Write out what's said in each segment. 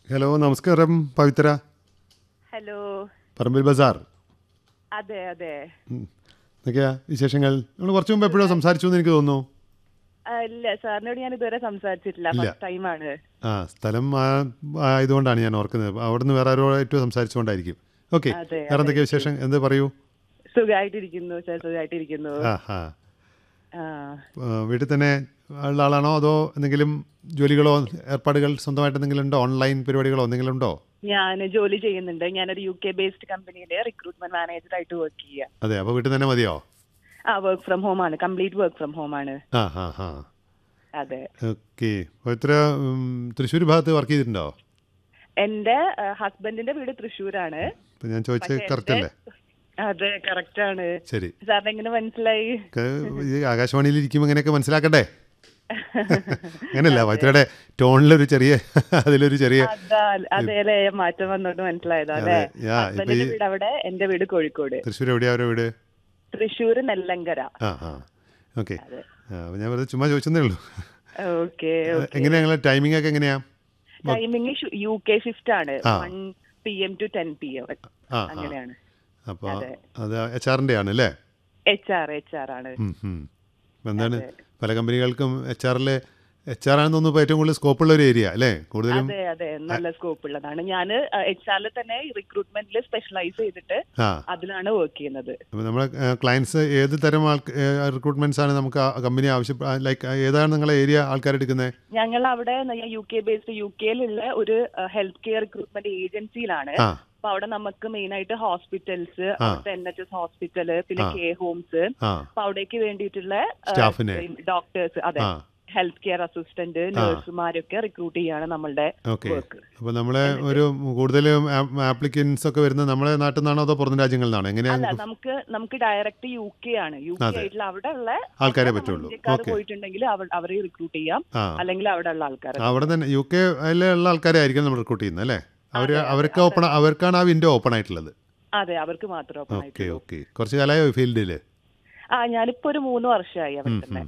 Hello നമസ്കാരം പവിത്ര hello പറമ്പിൽ ബസാർ അതെ അതെ ഉം. എന്തൊക്കെയാ വിശേഷങ്ങൾ നമ്മൾ കുറച്ച് മുമ്പ് എപ്പോഴോ സംസാരിച്ചു എന്ന് എനിക്ക് തോന്നുന്നു ആ, ഇല്ല സാറിനോട് ഞാൻ ഇതുവരെ സംസാരിച്ചിട്ടില്ല ഇല്ല. ഫസ്റ്റ് ടൈമാണ് ആ സ്ഥലം ആ- ആയതുകൊണ്ടാണ് ഞാൻ ഓർക്കുന്നത് അവിടെ നിന്ന് വേറെ ആരോടായിട്ട് സംസാരിച്ചുകൊണ്ടായിരിക്കും ഓക്കെ അതെ, വേറെ എന്തൊക്കെയാ വിശേഷം എന്ത് പറയൂ സുഖമായിട്ടിരിക്കുന്നു സാർ സുഖമായിട്ടിരിക്കുന്നു ആ ആ ആ ആ, വീട്ടിൽ തന്നെ ഉള്ള ആളാണോ അതോ എന്തെങ്കിലും ജോലികളോ ഏർപ്പാടുകൾ സ്വന്തമായിട്ട് എന്തെങ്കിലും ഉണ്ടോ ഓൺലൈൻ പരിപാടികളോ എന്തെങ്കിലും ഉണ്ടോ ഞാൻ ജോലി ചെയ്യുന്നുണ്ട് ഞാനൊരു യു കെ ബേസ്ഡ് കമ്പനിയിലെ റിക്രൂട്ട്മെന്റ് മാനേജർ ആയിട്ട് വർക്ക് ചെയ്യുക അതെ അപ്പോൾ വീട്ടിൽ തന്നെ മതിയോ ആ വർക്ക് ഫ്രം ഹോം ആണ് കംപ്ലീറ്റ് വർക്ക് ഫ്രം ഹോം ആണ് ആ ആ ആ അതെ ഓക്കെ പവിത്ര ഉം, തൃശ്ശൂർ ഭാഗത്ത് വർക്ക് ചെയ്തിട്ടുണ്ടോ എന്റെ ഹസ്ബൻഡിന്റെ വീട് തൃശ്ശൂരാണ് ഇപ്പം ഞാൻ ചോദിച്ചത് കറക്റ്റ് അല്ലേ അതെ കറക്റ്റ് ആണ് ശരി സാറിന് എങ്ങനെ മനസ്സിലായി ഒക്കെ ഈ ആകാശവാണിയിൽ ഇരിക്കുമ്പോൾ ഇങ്ങനെയൊക്കെ മനസ്സിലാക്കണ്ടേ അങ്ങനെയല്ല പവിത്രയുടെ ടോണിലൊരു ചെറിയ അതിലൊരു ചെറിയ അതാ അതേലെ മാറ്റം വന്നോണ്ട് മനസ്സിലായതാ അല്ലേ അതെ, യാ, ഇപ്പൊ ഹസ്ബൻഡിന്റെ ഈ- വീട് അവിടെ എന്റെ വീട് കോഴിക്കോട് തൃശ്ശൂർ എവിടെയാ അവരുടെ വീട് തൃശ്ശൂർ നെല്ലങ്കര ആ ആ ഓക്കെ അതെ ഞാൻ വെറുതെ ചുമ്മാ ചോദിച്ചതേ ഉള്ളൂ ഓക്കെ എങ്ങനെയാ ഞങ്ങളെ ടൈമിംഗ് ഒക്കെ എങ്ങനെയാ ടൈമിംഗ് യു കെ ഷിഫ്റ്റ് ആണ് ആ. One P M to ten P M ആ ആ അങ്ങനെയാണ് അപ്പോൾ അതെ. അത് എച്ച് ആറിൻ്റെ ആണ് അല്ലേ എച്ച് ആർ എച്ച് ആർ ആണ് ഉം, ഉം. അപ്പൊ എന്താണ് പല കമ്പനികൾക്കും എച്ച് ആറിൽ എച്ച് ആർ ആണെന്ന് തോന്നുന്നു ഇപ്പോൾ ഏറ്റവും കൂടുതൽ സ്കോപ്പുള്ള ഒരു ഏരിയ അല്ലേ കൂടുതലും അതെ അതെ നല്ല സ്കോപ്പ് ഉള്ളതാണ് ഞാൻ എച്ച് ആറിൽ തന്നെ റിക്രൂട്ട്മെന്റിൽ സ്പെഷ്യലൈസ് ചെയ്തിട്ട് ആ അതിലാണ് വർക്ക് ചെയ്യുന്നത് അപ്പോൾ നമ്മുടെ ക്ലയൻസ് ഏത് തരം ആൾ റിക്രൂട്ട്മെന്റ്സ് ആണ് നമുക്ക് ആ കമ്പനി ആവശ്യം ലൈക്ക് ഏതാണ് നിങ്ങളെ ഏരിയ ആൾക്കാർ എടുക്കുന്നത് ഞങ്ങൾ അവിടെ യു കെ ബേസ്ഡ് യു കെയിലുള്ള ഒരു ഹെൽത്ത് കെയർ റിക്രൂട്ട്മെന്റ് ഏജൻസിയിലാണ് ആ അപ്പൊ അവിടെ നമുക്ക് മെയിൻ ആയിട്ട് ഹോസ്പിറ്റൽസ് ആ. അവിടുത്തെ എൻ എച്ച് എസ് ഹോസ്പിറ്റല് പിന്നെ ആ. കെയർ ഹോംസ് ആ അപ്പൊ അവിടേക്ക് വേണ്ടിയിട്ടുള്ള സ്റ്റാഫിനെ. ഡോക്ടേഴ്സ് അതെ ആ ഹെൽത്ത് കെയർ അസിസ്റ്റന്റ് നഴ്സുമാരൊക്കെ റിക്രൂട്ട് ചെയ്യാണ് നമ്മളുടെ ഓക്കെ വർക്ക് അപ്പോൾ നമ്മളെ ഒരു കൂടുതലും ആപ്ലിക്കൻസ് ഒക്കെ വരുന്നത് നമ്മളെ നാട്ടിൽ നിന്നാണോ അതോ പുറം രാജ്യങ്ങളിൽ നിന്നാണോ അല്ല എങ്ങനെയാണ് നമുക്ക് നമുക്ക് ഡയറക്റ്റ് യു കെ ആണ് യു കെ അതെ. ആയിട്ടുള്ള അവിടെ ഉള്ള ആൾക്കാരെ പറ്റുള്ളൂ ഇന്ത്യക്കാർ ഓക്കെ പോയിട്ടുണ്ടെങ്കിൽ അവ- അവരെ റിക്രൂട്ട് ചെയ്യാം ആ അല്ലെങ്കിൽ അവിടെ ഉള്ള ആൾക്കാർ അവിടെ തന്നെ യു കെ ഉള്ള ആൾക്കാരെ ആയിരിക്കും നമ്മൾ റിക്രൂട്ട് ചെയ്യുന്നത് അല്ലേ അവർ അവർക്ക് ഓപ്പൺ അവർക്കാണ് ആ വിൻഡോ ഓപ്പൺ ആയിട്ടുള്ളത് അതെ അവർക്ക് മാത്രം open ഓക്കെ ആയിട്ടുള്ളൂ. ഓക്കെ കുറച്ച് കാലമായോ ഫീൽഡിൽ ആ ഞാനിപ്പോ ഒരു മൂന്ന് വർഷമായി അവിടെ തന്നെ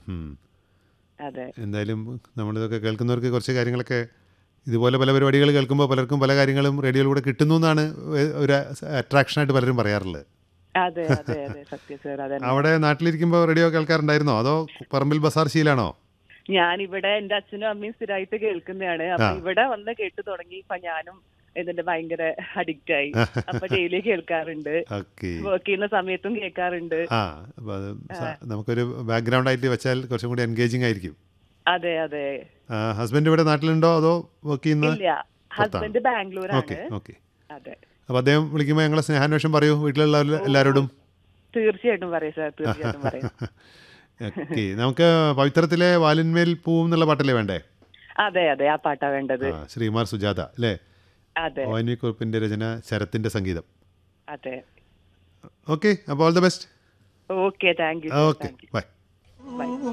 അതെ എന്തായാലും നമ്മളിതൊക്കെ കേൾക്കുന്നവർക്ക് കുറച്ച് കാര്യങ്ങളൊക്കെ ഇതുപോലെ പല പരിപാടികൾ കേൾക്കുമ്പോൾ പലർക്കും പല കാര്യങ്ങളും റേഡിയോയിലൂടെ കിട്ടുന്നു എന്നാണ് ഒരു അട്രാക്ഷനായിട്ട് പലരും പറയാറുള്ളത് അതെ അതെ അതെ സത്യ സാർ അതെ അവിടെ നാട്ടിലിരിക്കുമ്പോൾ റേഡിയോ കേൾക്കാറുണ്ടായിരുന്നോ അതോ പറമ്പിൽ ബസാർ ശീലാണോ ഞാൻ ഇവിടെ എന്റെ അച്ഛനും അമ്മയും സ്ഥിരമായിട്ട് കേൾക്കുന്നതാണ് അപ്പൊ ഇവിടെ വന്ന് കേട്ടു തുടങ്ങി ഇപ്പൊ ഞാനും ഇതിന്റെ ഭയങ്കര അഡിക്റ്റ് ആയി അപ്പൊ ഡെയിലി കേൾക്കാറുണ്ട് ഓക്കെ വർക്ക് ചെയ്യുന്ന സമയത്തും കേൾക്കാറുണ്ട് ആ അപ്പോൾ അത് സ- നമുക്കൊരു ബാക്ക്ഗ്രൗണ്ട് ആയിട്ട് വെച്ചാൽ കുറച്ചും കൂടി എൻഗേജിങ് ആയിരിക്കും അതെ അതെ ഹസ്ബൻഡ് ഇവിടെ നാട്ടിലുണ്ടോ അതോ വർക്ക് ചെയ്യുന്നത് ഇല്ല ഹസ്ബൻഡ് ബാംഗ്ലൂരാണ് ഓക്കെ ഓക്കെ അതെ അപ്പോൾ അദ്ദേഹം വിളിക്കുമ്പോൾ ഞങ്ങളെ സ്നേഹാന്വേഷണം പറയൂ വീട്ടിലുള്ള എല്ലാവരോടും തീർച്ചയായിട്ടും പറയാം സാർ തീർച്ചയായിട്ടും പറയാം ഓക്കെ നമുക്ക് പവിത്രത്തിലെ വാലിന്മേൽ പൂവും എന്നുള്ള പാട്ടല്ലേ വേണ്ടേ അതെ അതെ ആ പാട്ടാ വേണ്ടത് ആ ശ്രീമാർ സുജാത അല്ലേ അതെ ഒ എൻ വി കുറിപ്പിൻ്റെ രചന ശരത്തിൻ്റെ സംഗീതം അതെ ഓക്കെ അപ്പോൾ all the best okay thank you okay bye by